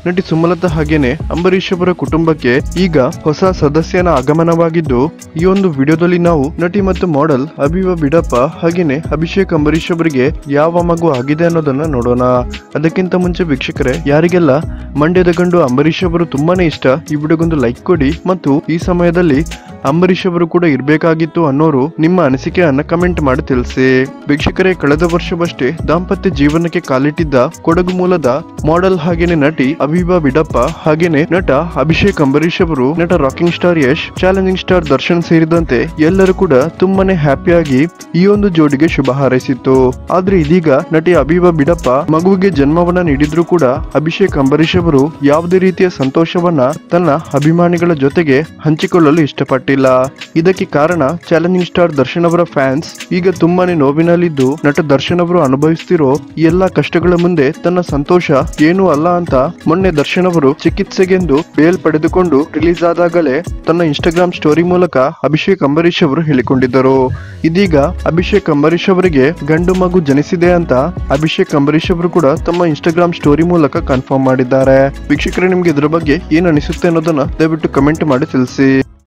ನಟಿ ಸುಮಲತಾ ಹಾಗೇನೆ ಅಂಬರೀಶ್ ಅವರ ಕುಟುಂಬಕ್ಕೆ ಈಗ ಹೊಸ ಸದಸ್ಯನ ಆಗಮನವಾಗಿದ್ದು ಈ ಒಂದು ವಿಡಿಯೋದಲ್ಲಿ ನಾವು ನಟಿ ಮತ್ತು ಮಾಡೆಲ್ ಅಭಿವ ಬಿಡಪ್ಪ ಹಾಗೇನೆ ಅಭಿಷೇಕ್ ಅಂಬರೀಶ್ ಅವರಿಗೆ ಯಾವ ಮಗು ಆಗಿದೆ ಅನ್ನೋದನ್ನ ನೋಡೋಣ ಅದಕ್ಕಿಂತ ಮುಂಚೆ ವೀಕ್ಷಕರೇ ಯಾರಿಗೆಲ್ಲ ಮಂಡ್ಯದ ಗಂಡು ಅಂಬರೀಶ್ ಅವರು ತುಂಬಾನೇ ಇಷ್ಟ ಈ ವಿಡಿಯೋಗೊಂದು ಲೈಕ್ ಕೊಡಿ ಮತ್ತು ಈ ಸಮಯದಲ್ಲಿ ಅಂಬರೀಶ್ ಅವರು ಕೂಡ ಇರಬೇಕಾಗಿತ್ತು ಅನ್ನೋರು ನಿಮ್ಮ ಅನಿಸಿಕೆಯನ್ನ ಕಮೆಂಟ್ ಮಾಡಿ ತಿಳಿಸಿ ವೀಕ್ಷಕರೇ ಕಳೆದ ವರ್ಷವಷ್ಟೇ ದಾಂಪತ್ಯ ಜೀವನಕ್ಕೆ ಕಾಲಿಟ್ಟಿದ್ದ ಕೊಡಗು ಮೂಲದ ಮಾಡೆಲ್ ಹಾಗೇನೆ ನಟಿ ಅಭಿಬಾ ಬಿಡಪ್ಪ ಹಾಗೇನೆ ನಟ ಅಭಿಷೇಕ್ ಅಂಬರೀಶ್ ಅವರು ನಟ rocking star Yash challenging star Darshan ಸೇರಿದಂತೆ ಎಲ್ಲರೂ ಕೂಡ ತುಂಬಾನೇ ಹ್ಯಾಪಿಯಾಗಿ ಈ ಒಂದು ಜೋಡಿಗೆ ಶುಭ ಹಾರೈಸಿತ್ತು ಆದ್ರೆ ಇದೀಗ ನಟಿ ಅಭಿಬಾ ಬಿಡಪ್ಪ ಮಗುವಿಗೆ ಜನ್ಮವನ್ನ ನೀಡಿದ್ರು ಕೂಡ ಅಭಿಷೇಕ್ ಅಂಬರೀಶ್ ಅವರು ಯಾವುದೇ ರೀತಿಯ ಸಂತೋಷವನ್ನ ತನ್ನ ಅಭಿಮಾನಿಗಳ ಜೊತೆಗೆ ಹಂಚಿಕೊಳ್ಳಲು ಇಷ್ಟಪಟ್ಟಿಲ್ಲ ಇದಕ್ಕೆ ಕಾರಣ ಚಾಲೆಂಜಿಂಗ್ ಸ್ಟಾರ್ ದರ್ಶನ್ ಅವರ ಫ್ಯಾನ್ಸ್ ಈಗ ತುಂಬಾನೇ ನೋವಿನಲ್ಲಿದ್ದು ನಟ ದರ್ಶನ್ ಅವರು ಅನುಭವಿಸ್ತಿರೋ ಈ ಎಲ್ಲಾ ಕಷ್ಟಗಳ ಮುಂದೆ ತನ್ನ ಸಂತೋಷ ಏನೂ ಅಲ್ಲ ಅಂತ ಮೊನ್ನೆ ದರ್ಶನ್ ಅವರು ಚಿಕಿತ್ಸೆಗೆಂದು ಬೇಲ್ ಪಡೆದುಕೊಂಡು ರಿಲೀಸ್ ಆದಾಗಲೇ ತನ್ನ ಇನ್ಸ್ಟಾಗ್ರಾಮ್ ಸ್ಟೋರಿ ಮೂಲಕ ಅಭಿಷೇಕ್ ಅಂಬರೀಶ್ ಅವರು ಹೇಳಿಕೊಂಡಿದ್ದರು ಇದೀಗ ಅಭಿಷೇಕ್ ಅಂಬರೀಶ್ ಅವರಿಗೆ ಗಂಡು ಮಗು ಜನಿಸಿದೆ ಅಂತ ಅಭಿಷೇಕ್ ಅಂಬರೀಶ್ ಅವರು ಕೂಡ ತಮ್ಮ ಇನ್ಸ್ಟಾಗ್ರಾಮ್ ಸ್ಟೋರಿ ಮೂಲಕ ಕನ್ಫರ್ಮ್ ಮಾಡಿದ್ದಾರೆ ವೀಕ್ಷಕರೇ ನಿಮ್ಗೆ ಇದ್ರ ಬಗ್ಗೆ ಏನ್ ಅನಿಸುತ್ತೆ ಅನ್ನೋದನ್ನ ದಯವಿಟ್ಟು ಕಮೆಂಟ್ ಮಾಡಿ ತಿಳಿಸಿ